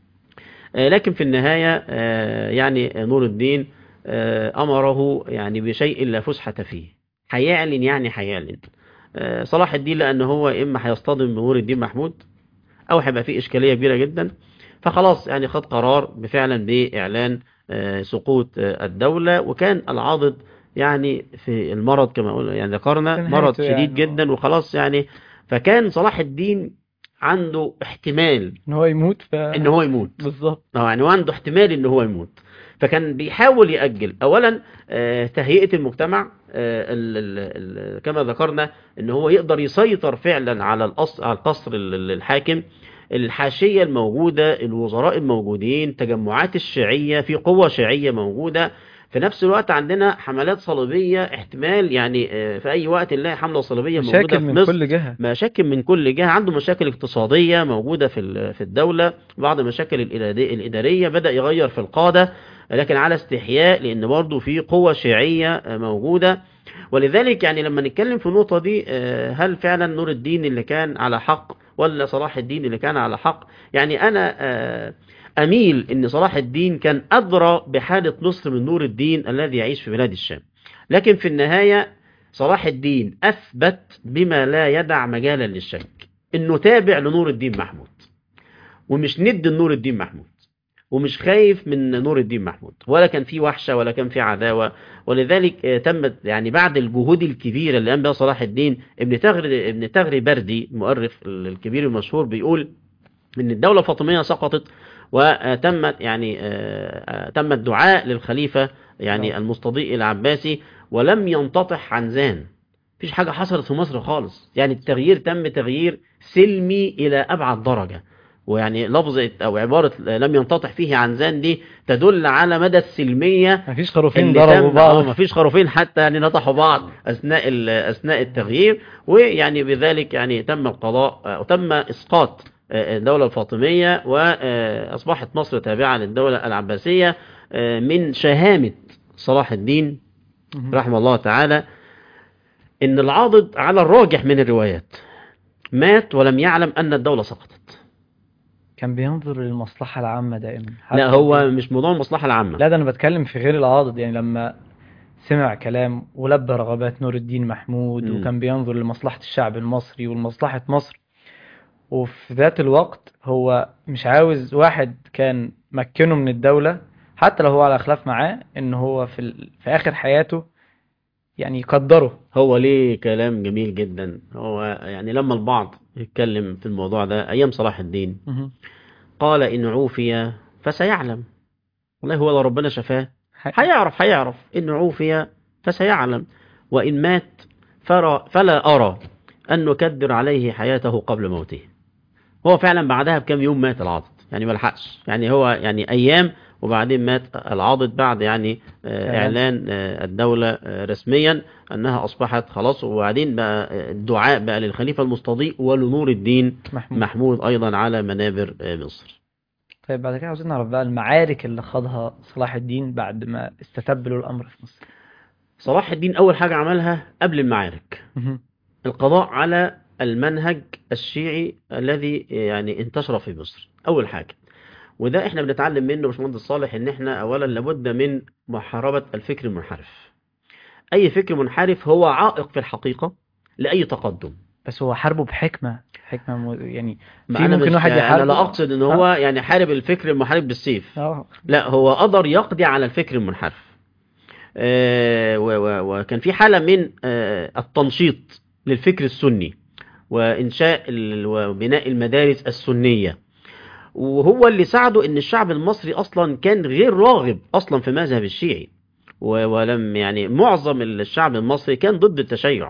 آه، لكن في النهاية آه، يعني نور الدين آه، أمره يعني بشيء لا فسحة فيه هيعلن يعني هيعلن آه، صلاح الدين لأن هو إما هيصطدم بنور الدين محمود أو هيبقى فيه إشكالية كبيرة جدا فخلاص يعني خد قرار فعلا بإعلان آه، سقوط آه، الدولة وكان العاضد يعني في المرض كما قلنا يعني ذكرنا في مرض نهايته شديد يعني. جدا وخلاص يعني فكان صلاح الدين عنده احتمال ان هو يموت ف ان هو يموت بالظبط اه يعني هو عنده احتمال ان هو يموت فكان بيحاول يأجل اولا آه، تهيئة المجتمع آه، ال- ال- ال- كما ذكرنا ان هو يقدر يسيطر فعلا على القصر على القصر ال- ال- الحاكم الحاشية الموجودة الوزراء الموجودين تجمعات الشيعية في قوة شيعية موجودة في نفس الوقت عندنا حملات صليبية احتمال يعني آه، في اي وقت نلاقي حملة صليبية موجودة مشاكل في من مصر كل جهة مشاكل من كل جهة عنده مشاكل اقتصادية موجودة في ال- في الدولة بعض المشاكل الإداري- الإدارية بدأ يغير في القادة لكن على استحياء لأن برضه في قوة شيعية آه، موجودة ولذلك يعني لما نتكلم في النقطة دي آه، هل فعلا نور الدين اللي كان على حق ولا صلاح الدين اللي كان على حق يعني أنا آه، أميل أن صلاح الدين كان أدرى بحالة مصر من نور الدين الذي يعيش في بلاد الشام لكن في النهاية صلاح الدين أثبت بما لا يدع مجالا للشك إنه تابع لنور الدين محمود ومش ند لنور الدين محمود ومش خايف من نور الدين محمود ولا كان في وحشة ولا كان في عداوة ولذلك آه، تمت يعني بعد الجهود الكبيرة اللي قام بها صلاح الدين ابن تغري ابن تغري بردي المؤرخ الكبير المشهور بيقول ان الدولة الفاطمية سقطت وتمت يعني آه، آه، تم الدعاء للخليفة يعني آه. المستضيء العباسي ولم ينتطح عن زان مفيش حاجة حصلت في مصر خالص يعني التغيير تم تغيير سلمي إلى أبعد درجة ويعني لفظة أو عبارة لم ينتطح فيه عن زان دي تدل على مدى السلمية مفيش خروفين اللي ضربوا تم اه بعض مفيش خروفين حتى يعني نطحوا بعض اثناء ال- اثناء التغيير ويعني بذلك يعني تم القضاء آه، وتم اسقاط آه، الدولة الفاطمية واصبحت مصر تابعة للدولة العباسية آه، من شهامة صلاح الدين مهم. رحمه الله تعالى ان العاضد على الراجح من الروايات مات ولم يعلم ان الدولة سقطت كان بينظر للمصلحة العامة دائما لا حتى هو في- مش موضوع المصلحة العامة لا ده انا بتكلم في غير العاضد يعني لما سمع كلام ولبى رغبات نور الدين محمود مم. وكان بينظر لمصلحة الشعب المصري ولمصلحة مصر وفي ذات الوقت هو مش عاوز واحد كان مكنه من الدولة حتى لو هو على خلاف معاه ان هو في, ال... في اخر حياته يعني يقدره هو ليه كلام جميل جدا هو يعني لما البعض يتكلم في الموضوع ده أيام صلاح الدين مهم. قال إن عوفي فسيعلم والله هو لو ربنا شفاه ح- هيعرف هيعرف إن عوفي فسيعلم وإن مات فرى فلا أرى أن نكدر عليه حياته قبل موته هو فعلا بعدها بكم يوم مات العاضد يعني ما لحقش يعني هو يعني أيام وبعدين مات العاضد بعد يعني آه، تمام. إعلان آه، الدولة آه، رسميا أنها أصبحت خلاص وبعدين بقى آه، الدعاء بقى للخليفة المستضيء ولنور الدين محمود محمود أيضا على منابر آه، مصر طيب بعد كده عاوزين نعرف بقى المعارك اللي خاضها صلاح الدين بعد ما استتب له الامر في مصر صلاح الدين أول حاجة عملها قبل المعارك مهم. القضاء على المنهج الشيعي الذي يعني انتشر في مصر أول حاجة وده احنا بنتعلم منه يا باشمهندس صالح ان احنا اولا لابد من محاربة الفكر المنحرف اي فكر منحرف هو عائق في الحقيقة لاي تقدم بس هو حاربه بحكمة حكمة م... يعني ما في أنا ممكن مش- واحد انا يحاربه لا اقصد ان هو يعني حارب الفكر المنحرف بالسيف اه لا هو قدر يقضي على الفكر المنحرف آه، و- و- وكان في حالة من آه، التنشيط للفكر السني وإنشاء ال- وبناء المدارس السنية وهو اللي ساعده ان الشعب المصري اصلا كان غير راغب اصلا في مذهب الشيعي و- ولم يعني معظم الشعب المصري كان ضد التشيع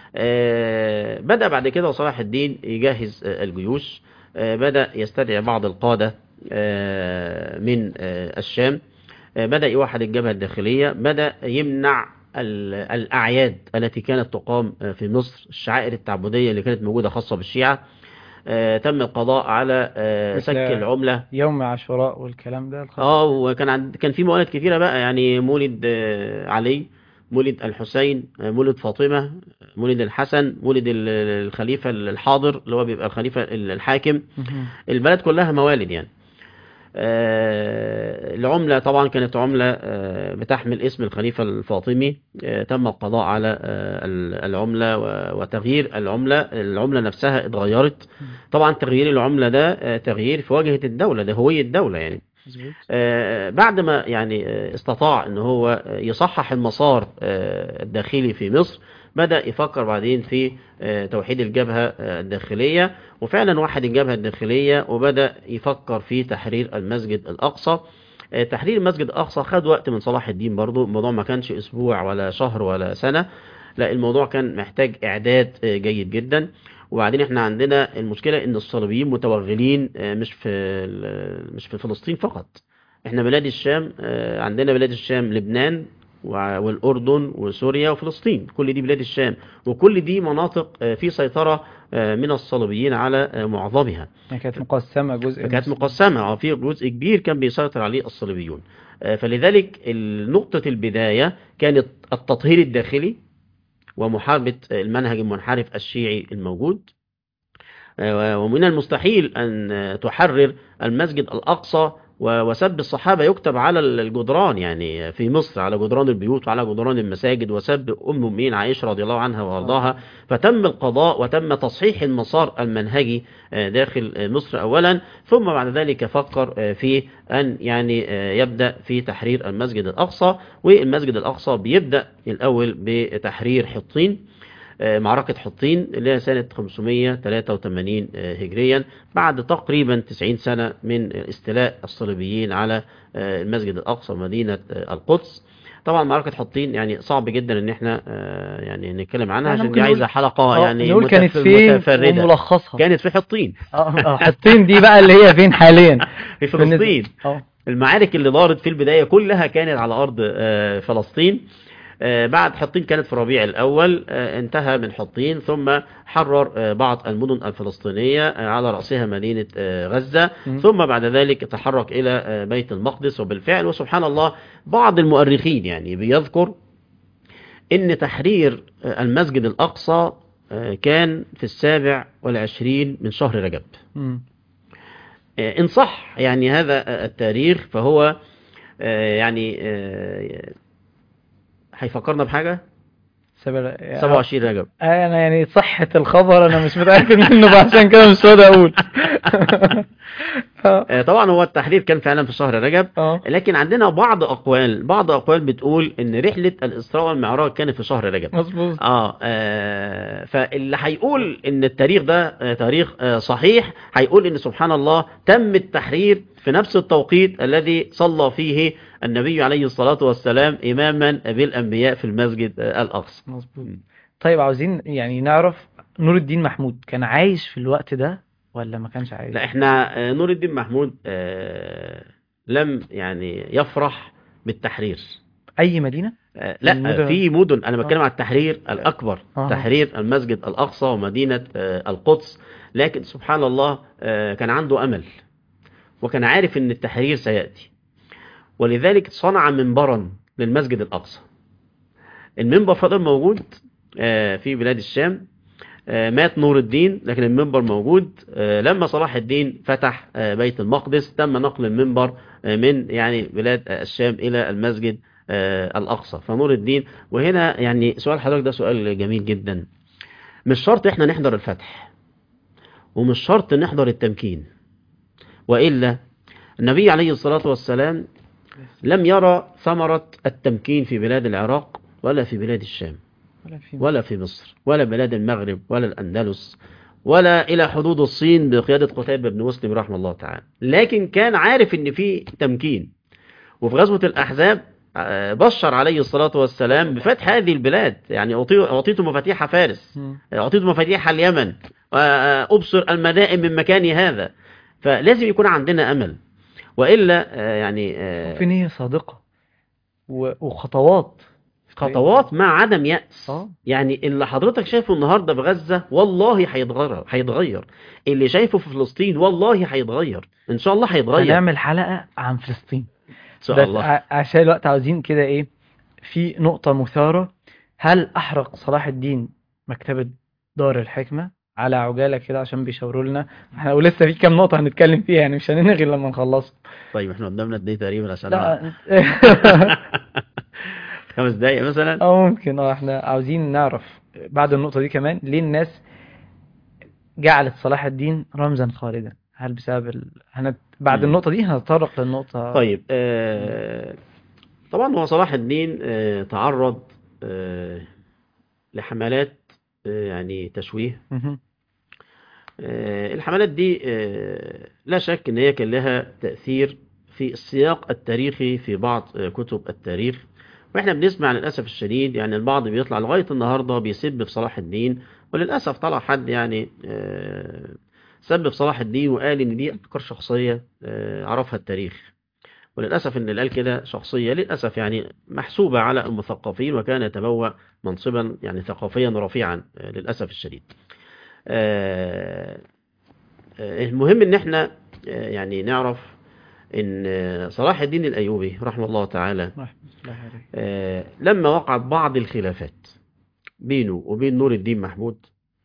آه، بدأ بعد كده صلاح الدين يجهز آه، الجيوش آه، بدأ يستدعي بعض القادة آه، من آه، الشام آه، بدأ يوحد الجبهة الداخلية بدأ يمنع ال- الأعياد التي كانت تقام آه، في مصر الشعائر التعبدية اللي كانت موجودة خاصة بالشيعة آه، تم القضاء على آه، مثل- سك العملة يوم عاشوراء والكلام ده الخاص اه وكان عند كان في موالد كثيرة بقى يعني مولد آه، علي مولد الحسين آه، مولد فاطمة مولد الحسن مولد ال- الخليفة الحاضر اللي هو بيبقى الخليفة الحاكم مهم. البلد كلها موالد يعني آه، العملة طبعا كانت عملة آه، بتحمل اسم الخليفة الفاطمي آه، تم القضاء على آه، ال- العملة و- وتغيير العملة العملة نفسها اتغيرت طبعا تغيير العملة ده آه، تغيير في واجهة الدولة ده هوية الدولة يعني مظبوط آه، بعد ما يعني آه، استطاع ان هو آه، يصحح المسار آه، الداخلي في مصر بدأ يفكر بعدين في آه، توحيد الجبهة آه، الداخلية وفعلا وحد الجبهة الداخلية وبدأ يفكر في تحرير المسجد الأقصى آه، تحرير المسجد الأقصى خد وقت من صلاح الدين برضو الموضوع ما كانش أسبوع ولا شهر ولا سنة لا الموضوع كان محتاج إعداد آه، جيد جدا وبعدين احنا عندنا المشكلة ان الصليبيين متوغلين آه، مش في ال- مش في فلسطين فقط احنا بلاد الشام آه، عندنا بلاد الشام لبنان وع- والأردن وسوريا وفلسطين كل دي بلاد الشام وكل دي مناطق آه، في سيطرة آه، من الصليبيين على آه، معظمها يعني كانت مقسمة جزء كانت من- مقسمة اه في جزء كبير كان بيسيطر عليه الصليبيون آه، فلذلك ال- نقطة البداية كانت التطهير الداخلي ومحاربة المنهج المنحرف الشيعي الموجود آه، ومن المستحيل أن آه، تحرر المسجد الأقصى و- وسب الصحابة يكتب على الجدران يعني في مصر على جدران البيوت وعلى جدران المساجد وسب أم المؤمنين عائشة رضي الله عنها وأرضاها فتم القضاء وتم تصحيح المسار المنهجي آه، داخل آه، مصر أولا ثم بعد ذلك فكر آه، في أن يعني آه، يبدأ في تحرير المسجد الأقصى والمسجد الأقصى بيبدأ الأول بتحرير حطين آه، معركة حطين اللي هي سنة 583 آه، هجريا بعد تقريبا 90 سنة من استيلاء الصليبيين على آه، المسجد الأقصى مدينة آه، القدس طبعا معركة حطين يعني صعب جدا ان احنا آه، يعني نتكلم عنها يعني عشان ممكن دي عايزة نقول- حلقة آه، يعني نقول كانت متف- فين متفردة وملخصها كانت في حطين اه آه، حطين دي بقى اللي هي فين حاليا في فلسطين اه المعارك اللي دارت في البداية كلها كانت على أرض آه، فلسطين آه، بعد حطين كانت في ربيع الأول آه، انتهى من حطين ثم حرر آه، بعض المدن الفلسطينية آه، على رأسها مدينة آه، غزة مم. ثم بعد ذلك تحرك إلى آه، بيت المقدس وبالفعل وسبحان الله بعض المؤرخين يعني بيذكر إن تحرير آه، المسجد الأقصى آه، كان في السابع والعشرين من شهر رجب مم. آه، إن صح يعني هذا آه، التاريخ فهو آه، يعني آه، هيفكرنا بحاجة سبع 27 رجب آه، انا يعني صحة الخبر انا مش متأكد منه فعشان كده مش راضي اقول اه آه، طبعا هو التحرير كان فعلا في شهر رجب اه لكن عندنا بعض أقوال بعض أقوال بتقول إن رحلة الإسراء والمعراج كانت في شهر رجب مظبوط آه, آه فاللي هيقول إن التاريخ ده آه تاريخ آه صحيح هيقول إن سبحان الله تم التحرير في نفس التوقيت الذي صلى فيه النبي عليه الصلاة والسلام إماما بالأنبياء في المسجد آه الأقصى مظبوط طيب عاوزين يعني نعرف نور الدين محمود كان عايش في الوقت ده ولا ما كانش عايش لا احنا آه، نور الدين محمود آه لم يعني يفرح بالتحرير اي مدينة آه، لا المدن- آه، في مدن انا بتكلم على التحرير الاكبر آه. تحرير المسجد الاقصى ومدينه آه، القدس لكن سبحان الله آه، كان عنده امل وكان عارف ان التحرير سياتي ولذلك صنع منبرا للمسجد الاقصى المنبر فضل موجود آه، في بلاد الشام آه، مات نور الدين لكن المنبر موجود آه، لما صلاح الدين فتح آه، بيت المقدس تم نقل المنبر آه، من يعني بلاد آه، الشام إلى المسجد آه، الأقصى فنور الدين وهنا يعني سؤال حضرتك ده سؤال جميل جدا مش شرط احنا نحضر الفتح ومش شرط نحضر التمكين وإلا النبي عليه الصلاة والسلام لم يرى ثمرة التمكين في بلاد العراق ولا في بلاد الشام ولا في ولا في مصر ولا بلاد المغرب ولا الأندلس ولا إلى حدود الصين بقيادة قتيبة بن مسلم رحمه الله تعالى لكن كان عارف إن في تمكين وفي غزوة الأحزاب آه، بشر عليه الصلاة والسلام بفتح هذه البلاد يعني أعطي- أعطيت مفاتيح فارس مم. أعطيت مفاتيح اليمن وأبصر المدائن من مكان هذا فلازم يكون عندنا أمل وإلا آه، يعني آه، في نية صادقة و- وخطوات في طريق- خطوات مع عدم يأس اه يعني اللي حضرتك شايفه النهارده في غزة والله هيتغير هيتغير اللي شايفه في فلسطين والله هيتغير ان شاء الله هيتغير هنعمل حلقة عن فلسطين ان شاء بس الله ع- عشان الوقت عاوزين كده ايه في نقطة مثارة هل أحرق صلاح الدين مكتبة دار الحكمة على عجالة كده عشان بيشاوروا لنا احنا ولسه في كام نقطة هنتكلم فيها يعني مش هننهي غير لما نخلص طيب احنا قدامنا قد ايه تقريبا عشان لا خمس دقايق مثلا اه ممكن اه احنا عاوزين نعرف بعد النقطة دي كمان ليه الناس جعلت صلاح الدين رمزا خالدا هل بسبب ال... هنت... بعد مم. النقطة دي هنتطرق للنقطة طيب آه طبعا هو صلاح الدين آه تعرض آه لحملات آه يعني تشويه مهم. آه الحملات دي آه لا شك ان هي كان لها تأثير في السياق التاريخي في بعض آه كتب التاريخ واحنا بنسمع للاسف الشديد يعني البعض بيطلع لغايه النهارده بيسب في صلاح الدين وللاسف طلع حد يعني آه، سب في صلاح الدين وقال ان دي افكار شخصيه آه، عرفها التاريخ وللاسف ان اللي قال كده شخصيه للاسف يعني محسوبه على المثقفين وكان يتبوأ منصبا يعني ثقافيا رفيعا آه، للاسف الشديد. آه، آه، المهم ان احنا آه، يعني نعرف ان آه، صلاح الدين الايوبي رحمه الله تعالى رحمة الله عليه آه، لما وقعت بعض الخلافات بينه وبين نور الدين محمود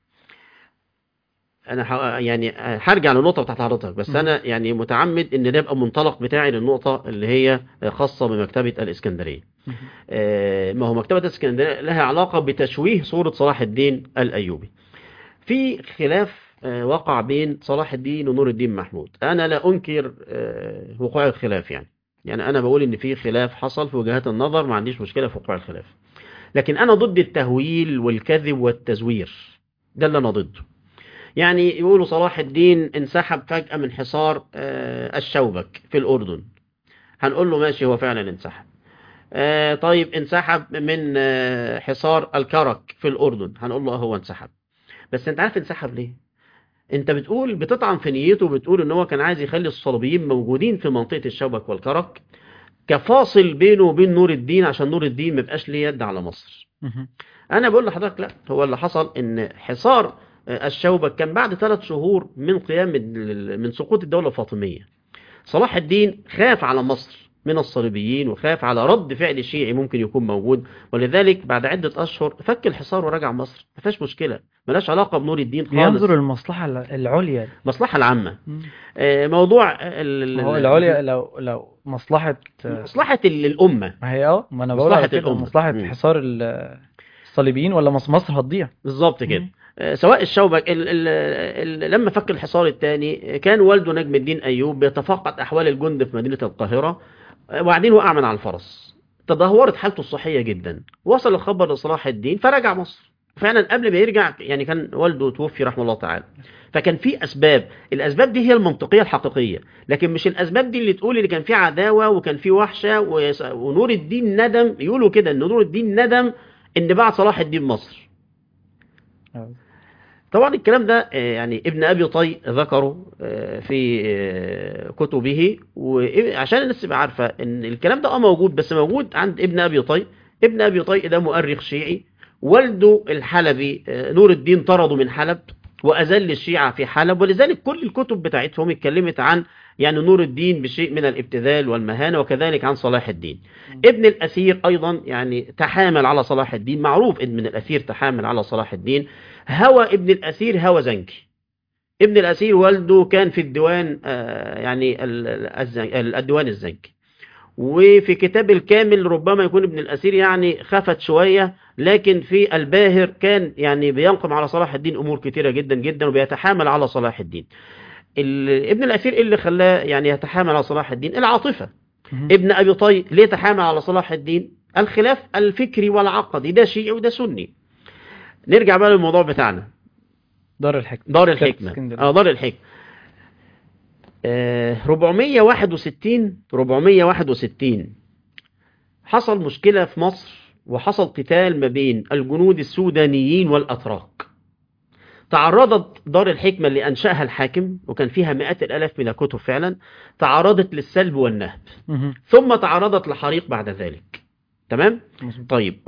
انا ح- يعني آه، هرجع للنقطه بتاعت حضرتك بس مم. انا يعني متعمد ان ده يبقى منطلق بتاعي للنقطه اللي هي آه، خاصه بمكتبه الاسكندريه مهم. آه، ما هو مكتبه الاسكندريه لها علاقه بتشويه صوره صلاح الدين الايوبي في خلاف آه، وقع بين صلاح الدين ونور الدين محمود انا لا انكر آه، وقوع الخلاف يعني يعني انا بقول ان في خلاف حصل في وجهات النظر ما عنديش مشكله في وقوع الخلاف لكن انا ضد التهويل والكذب والتزوير ده اللي انا ضده يعني يقولوا صلاح الدين انسحب فجأة من حصار آه، الشوبك في الأردن هنقول له ماشي هو فعلا انسحب آه، طيب انسحب من آه، حصار الكرك في الأردن هنقول له اه هو انسحب بس انت عارف انسحب ليه انت بتقول بتطعن في نيته بتقول ان هو كان عايز يخلي الصليبيين موجودين في منطقة الشوبك والكرك كفاصل بينه وبين نور الدين عشان نور الدين ما يبقاش ليه يد على مصر مهم. انا بقول لحضرتك لا هو اللي حصل ان حصار آه، الشوبك كان بعد ثلاث شهور من قيام ال- من سقوط الدولة الفاطمية صلاح الدين خاف على مصر من الصليبيين وخاف على رد فعل شيعي ممكن يكون موجود ولذلك بعد عدة أشهر فك الحصار ورجع مصر ما فيهاش مشكلة ملاش علاقة بنور الدين خالص بينظر المصلحة الع- العليا المصلحة العامة مم. آه، موضوع ال- ال- ما هو العليا لو لو مصلحة مصلحة ال- الأمة ما هي اه ما انا بقول على مصلحة كده الأمة. مصلحة مم. حصار ال- الصليبيين ولا مص- مصر هتضيع بالظبط كده مم. آه، سواء الشوبك ال ال ال لما فك الحصار الثاني كان والده نجم الدين أيوب بيتفقد أحوال الجند في مدينة القاهرة آه، وبعدين وقع من على الفرس تدهورت حالته الصحية جدا وصل الخبر لصلاح الدين فرجع مصر فعلا قبل ما يرجع يعني كان والده توفي رحمه الله تعالى فكان في اسباب الاسباب دي هي المنطقيه الحقيقيه لكن مش الاسباب دي اللي تقول اللي كان في عداوه وكان في وحشه ويس- ونور الدين ندم يقولوا كده ان نور الدين ندم ان بعد صلاح الدين مصر آه. طبعا الكلام ده آه، يعني ابن ابي طي ذكره آه، في آه، كتبه وعشان الناس تبقى عارفه ان الكلام ده اه موجود بس موجود عند ابن ابي طي ابن ابي طي ده مؤرخ شيعي والده الحلبي آه، نور الدين طرده من حلب واذل الشيعه في حلب ولذلك كل الكتب بتاعتهم اتكلمت عن يعني نور الدين بشيء من الابتذال والمهانه وكذلك عن صلاح الدين ابن الأثير أيضا يعني تحامل على صلاح الدين معروف ابن الأثير تحامل على صلاح الدين هوى ابن الأثير هوى زنكي ابن الأثير والده كان في الديوان آه، يعني ال- ال- الزن- ال- الديوان الزنكي وفي كتاب الكامل ربما يكون ابن الأثير يعني خفت شوية لكن في الباهر كان يعني بينقم على صلاح الدين أمور كتيرة جدا جدا وبيتحامل على صلاح الدين ال- ابن الأثير إيه اللي خلاه يعني يتحامل على صلاح الدين العاطفة مهم. ابن أبي طي ليه تحامل على صلاح الدين الخلاف الفكري والعقدي ده شيعي وده سني نرجع بقى للموضوع بتاعنا دار الحكمة دار كتاب الحكمة اسكندرية. اه دار الحكمة آه 461 461 حصل مشكلة في مصر وحصل قتال ما بين الجنود السودانيين والأتراك تعرضت دار الحكمة اللي أنشأها الحاكم وكان فيها مئات الآلاف من الكتب فعلا تعرضت للسلب والنهب مهم. ثم تعرضت لحريق بعد ذلك تمام مظبوط. طيب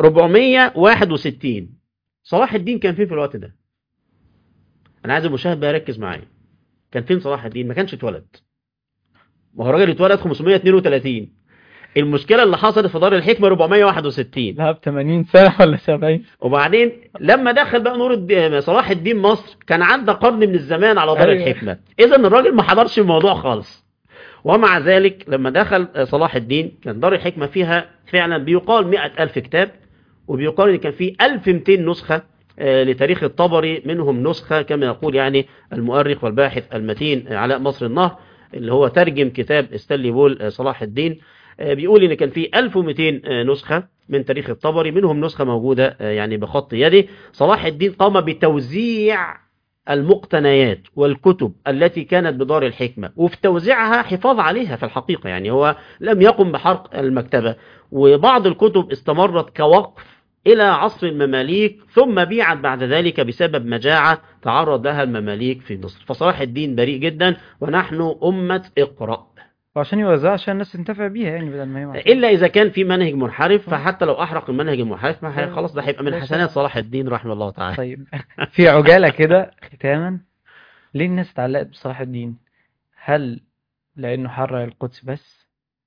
461 صلاح الدين كان فين في الوقت ده انا عايز المشاهد بقى يركز معايا كان فين صلاح الدين ما كانش اتولد ما هو الراجل اتولد 532 المشكله اللي حصلت في دار الحكمه 461 لا ب 80 سنة ولا 70 وبعدين لما دخل بقى نور الدين صلاح الدين مصر كان عدى قرن من الزمان على دار أيوة. الحكمه اذا الراجل ما حضرش الموضوع خالص ومع ذلك لما دخل صلاح الدين كان دار الحكمه فيها فعلا بيقال 100 ألف كتاب وبيقال ان كان في 1200 نسخه آه، لتاريخ الطبري منهم نسخه كما يقول يعني المؤرخ والباحث المتين علاء مصر النهر اللي هو ترجم كتاب ستانلي بول آه، صلاح الدين آه، بيقول ان كان في 1200 آه، نسخه من تاريخ الطبري منهم نسخه موجوده آه، يعني بخط يدي صلاح الدين قام بتوزيع المقتنيات والكتب التي كانت بدار الحكمة وفي توزيعها حفاظ عليها في الحقيقة يعني هو لم يقم بحرق المكتبة وبعض الكتب استمرت كوقف إلى عصر المماليك ثم بيعت بعد ذلك بسبب مجاعة تعرض لها المماليك في مصر فصلاح الدين بريء جدا ونحن أمة اقرأ وعشان يوزعها عشان الناس تنتفع بيها يعني بدل ما هي معصية. إلا إذا كان في منهج منحرف فحتى لو أحرق المنهج المنحرف ما هي- خلاص ده هيبقى من لا حسنات شك. صلاح الدين رحمه الله تعالى طيب في عجالة كده ختاما ليه الناس اتعلقت بصلاح الدين هل لأنه حرر القدس بس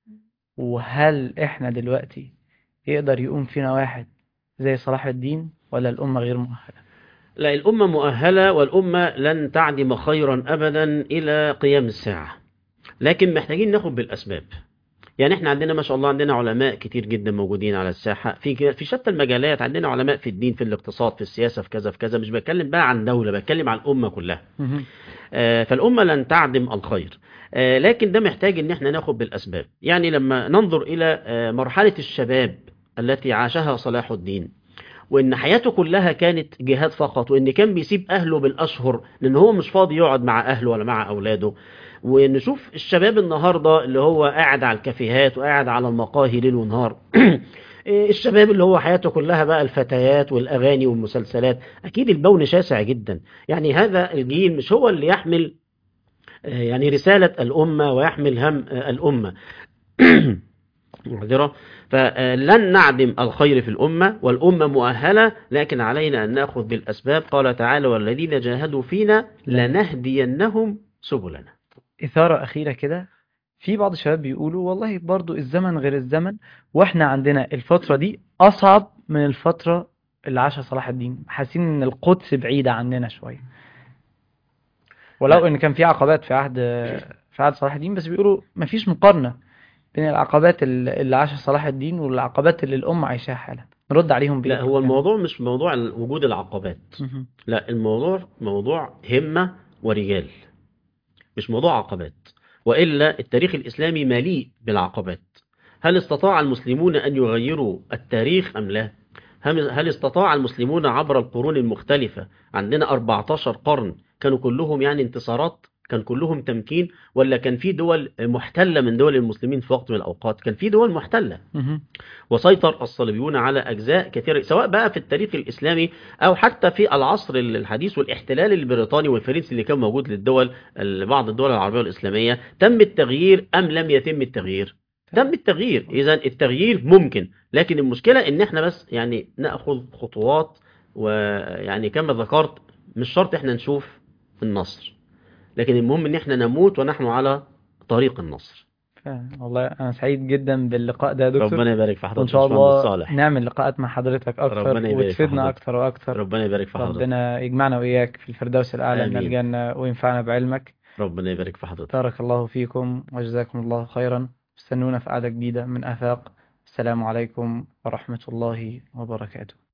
وهل احنا دلوقتي يقدر يقوم فينا واحد زي صلاح الدين ولا الأمة غير مؤهلة لا الأمة مؤهلة والأمة لن تعدم خيرا أبدا إلى قيام الساعة لكن محتاجين ناخد بالأسباب يعني احنا عندنا ما شاء الله عندنا علماء كتير جدا موجودين على الساحة في في شتى المجالات عندنا علماء في الدين في الاقتصاد في السياسة في كذا في كذا مش بتكلم بقى عن دولة بتكلم عن الأمة كلها مهم. آه، فالأمة لن تعدم الخير آه، لكن ده محتاج ان احنا ناخد بالأسباب يعني لما ننظر إلى آه، مرحلة الشباب التي عاشها صلاح الدين وان حياته كلها كانت جهاد فقط وان كان بيسيب اهله بالاشهر لان هو مش فاضي يقعد مع اهله ولا مع اولاده ونشوف الشباب النهارده اللي هو قاعد على الكافيهات وقاعد على المقاهي ليل ونهار الشباب اللي هو حياته كلها بقى الفتيات والاغاني والمسلسلات اكيد البون شاسع جدا يعني هذا الجيل مش هو اللي يحمل آه، يعني رسالة الأمة ويحمل هم آه، الأمة معذرة فلن نعدم الخير في الأمة والأمة مؤهلة لكن علينا أن نأخذ بالأسباب قال تعالى والذين جاهدوا فينا لنهدينهم سبلنا إثارة أخيرة كده في بعض الشباب بيقولوا والله برضو الزمن غير الزمن واحنا عندنا الفترة دي أصعب من الفترة اللي عاشها صلاح الدين حاسين إن القدس بعيدة عننا شوية ولو لا. إن كان في عقبات في عهد في عهد صلاح الدين بس بيقولوا مفيش مقارنة بين العقبات اللي اللي عاشها صلاح الدين والعقبات اللي الأمة عايشاها حالا نرد عليهم بإيه لا هو الموضوع مش موضوع وجود العقبات مهم. لا الموضوع موضوع همة ورجال مش موضوع عقبات وإلا التاريخ الإسلامي مليء بالعقبات هل استطاع المسلمون أن يغيروا التاريخ أم لا هل هل استطاع المسلمون عبر القرون المختلفة عندنا 14 قرن كانوا كلهم يعني انتصارات كان كلهم تمكين ولا كان في دول محتلة من دول المسلمين في وقت من الأوقات كان في دول محتلة مهم. وسيطر الصليبيون على أجزاء كثيرة سواء بقى في التاريخ الإسلامي أو حتى في العصر الحديث والاحتلال البريطاني والفرنسي اللي كان موجود للدول بعض الدول العربية والإسلامية تم التغيير أم لم يتم التغيير تم التغيير إذا التغيير ممكن لكن المشكلة إن إحنا بس يعني نأخذ خطوات ويعني كما ذكرت مش شرط إحنا نشوف النصر لكن المهم إن إحنا نموت ونحن على طريق النصر فعلا. والله أنا سعيد جدا باللقاء ده يا دكتور ربنا يبارك في حضرتك وإن شاء باشمهندس الله صالح نعمل لقاءات مع حضرتك أكتر ربنا يبارك في وتفيدنا حضرتك. أكتر وأكتر ربنا يبارك في حضرتك ربنا يجمعنا وإياك في الفردوس الأعلى من آمين. الجنة وينفعنا بعلمك ربنا يبارك في حضرتك بارك الله فيكم وجزاكم الله خيرا استنونا في قعدة جديدة من آفاق السلام عليكم ورحمة الله وبركاته